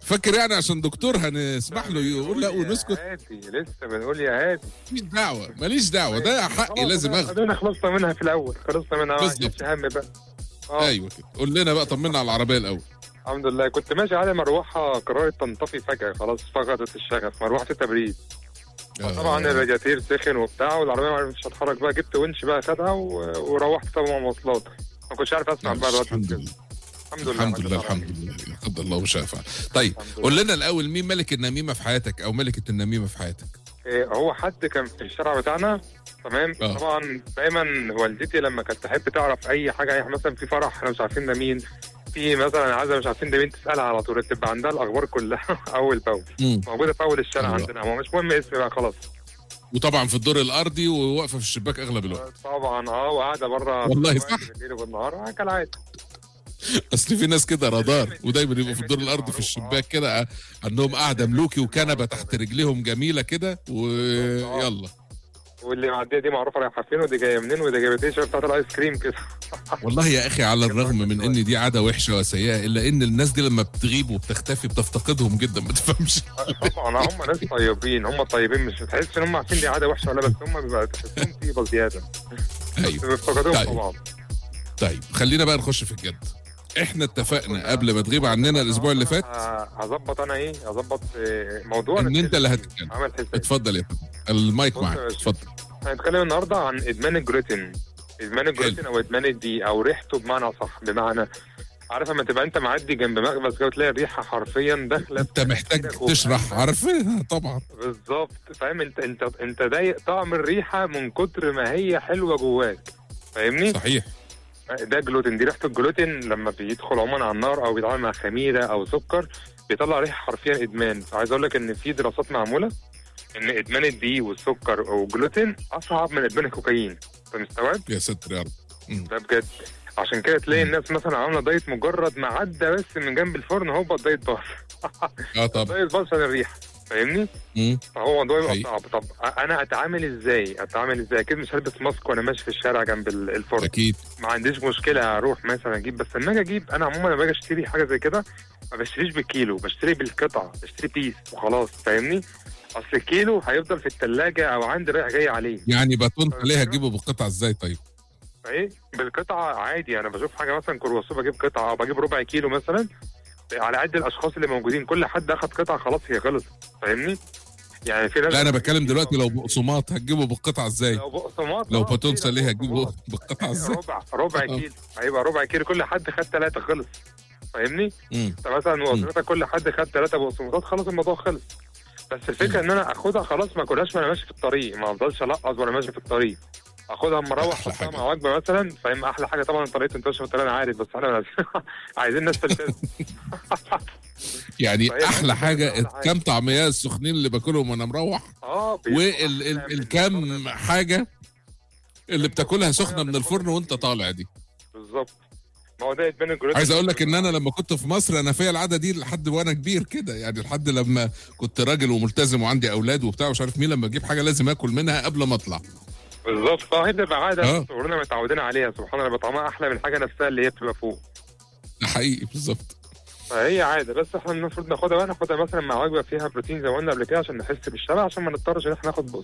فاكر يعني عشان دكتور هنسمح له يقول لا يا ونسكت هادي لسه بنقول يا هادي ماليش دعوه ماليش دعوه ده حقي خلاص لازم بقى، اخده ادينا خلصنا منها في الاول خلصنا منها ما بالظبط. عنديش هم بقى اه ايوه كده قول لنا بقى طمنا على العربيه الاول الحمد لله كنت ماشي على مروحه قررت تنطفي فجاه خلاص فقدت الشغف مروحه التبريد طبعا الرادياتير سخن وبتاع والعربيه ما عرفتش اتحرك بقى جبت ونش بقى خدها و- وروحت طبعا مواصلات ما كنتش عارف اسمع بقى الوقت الحمد كده. لله الحمد لله الحمد لله الحمد لله لا قدر الله ما شاء فعل طيب الحمد لله. قول لنا الاول مين ملك النميمه في حياتك او ملكه النميمه في حياتك إيه، هو حد كان في الشارع بتاعنا تمام آه. طبعا دايما والدتي لما كانت تحب تعرف اي حاجه يعني مثلا في فرح احنا مش عارفين ده مين في مثلا عايزه مش عارفين ده مين تسالها على طول تبقى عندها الاخبار كلها اول باول مم. موجوده في اول الشارع أيوة. عندنا هو مش مهم اسم بقى خلاص وطبعا في الدور الارضي وواقفه في الشباك اغلب الوقت طبعا اه وقاعده بره والله صح. بالليل وبالنهار آه، كالعاده اصل في ناس كده رادار ودايما يبقوا في الدور الارضي في الشباك كده آه، عندهم قاعده ملوكي وكنبه تحت رجليهم جميله كده ويلا واللي معديه دي معروفه رايحه فين ودي جايه منين ودي جايبه ايه شايف بتاعت الايس كريم كده والله يا اخي على الرغم من ان دي عاده وحشه وسيئه الا ان الناس دي لما بتغيب وبتختفي بتفتقدهم جدا ما تفهمش طبعا هم ناس طيبين هم طيبين مش تحس ان هم عارفين دي عاده وحشه ولا بس هم بيبقى تحسهم طيبه زياده ايوه بيفتقدوهم طيب. طبعا طيب خلينا بقى نخش في الجد احنا اتفقنا قبل ما تغيب عننا الاسبوع اللي فات ه- هظبط انا ايه هظبط آه، موضوع ان نتكلم انت اللي فيه. هتتكلم عمل حساب اتفضل يا فندم المايك بص يا معاك باشا. اتفضل هنتكلم النهارده عن ادمان الجلوتين ادمان الجلوتين او ادمان الدي او ريحته بمعنى صح بمعنى عارف لما تبقى انت معدي جنب مخبز كده وتلاقي الريحه حرفيا داخله انت محتاج تشرح عارفها طبعا بالظبط فاهم انت انت انت ضايق طعم الريحه من كتر ما هي حلوه جواك فاهمني؟ صحيح ده جلوتين دي ريحه الجلوتين لما بيدخل عموما على النار او بيتعامل مع خميره او سكر بيطلع ريحه حرفيا ادمان فعايز اقول لك ان في دراسات معموله ان ادمان الدقيق والسكر والجلوتين اصعب من ادمان الكوكايين انت مستوعب؟ يا ستر يا رب مم. ده بجد عشان كده تلاقي الناس مثلا عامله دايت مجرد ما عدى بس من جنب الفرن هوبا الدايت باظ اه طبعا الدايت باظ عشان الريحه فاهمني؟ مم. فهو الموضوع يبقى حقيقي. صعب طب انا اتعامل ازاي؟ اتعامل ازاي؟ اكيد مش هلبس ماسك وانا ماشي في الشارع جنب ال- الفرن اكيد ما عنديش مشكله اروح مثلا اجيب بس لما اجي اجيب انا عموما لما باجي اشتري حاجه زي كده ما بشتريش بالكيلو بشتري بالقطعه بشتري بيس وخلاص فاهمني؟ اصل الكيلو هيفضل في الثلاجه او عندي رايح جاي عليه يعني باتون ليه هتجيبه بالقطعه ازاي طيب فايه بالقطعه عادي انا بشوف حاجه مثلا كرواسون بجيب قطعه او بجيب ربع كيلو مثلا على قد الاشخاص اللي موجودين كل حد اخد قطعه خلاص هي خلصت فاهمني؟ يعني في ناس لا انا بتكلم دلوقتي لو بقسماط هتجيبه بالقطعه ازاي لو بقسماط لو آه، باتون في لو ليه هتجيبه بقسماط. بالقطعه ازاي ربع ربع آه. كيلو هيبقى ربع كيلو كل حد خد ثلاثه خلص فاهمني؟ مم. انت مثلا وصلتك كل حد خد ثلاثه بقسماطات خلاص الموضوع خلص بس الفكره ان انا اخدها خلاص ما اكلهاش وانا ماشي في الطريق ما افضلش القص وانا ماشي في الطريق اخدها اما اروح أحلى احطها حاجة. مع وجبه مثلا فاهم احلى حاجه طبعا طريقه انت ماشي في الطريق انا عارف بس احنا عايزين ناس تلتزم يعني فهي احلى بس حاجه أحلى حاجة. كام طعميه السخنين اللي باكلهم وانا مروح اه بيبقوا أحلى من والكام الفرن. حاجه اللي بتاكلها سخنه من الفرن وانت طالع دي بالظبط ما هو ده ادمان الجلوتين عايز اقول لك ان انا لما كنت في مصر انا فيا العاده دي لحد وانا كبير كده يعني لحد لما كنت راجل وملتزم وعندي اولاد وبتاع مش عارف مين لما اجيب حاجه لازم اكل منها قبل ما اطلع بالظبط اه هي بتبقى عاده آه. كلنا متعودين عليها سبحان الله بيبقى طعمها احلى من الحاجه نفسها اللي هي بتبقى فوق ده حقيقي بالظبط فهي عاده بس احنا المفروض ناخدها بقى ناخدها مثلا مع وجبه فيها بروتين زي ما قلنا قبل كده عشان نحس بالشبع عشان ما نضطرش ان احنا ناخد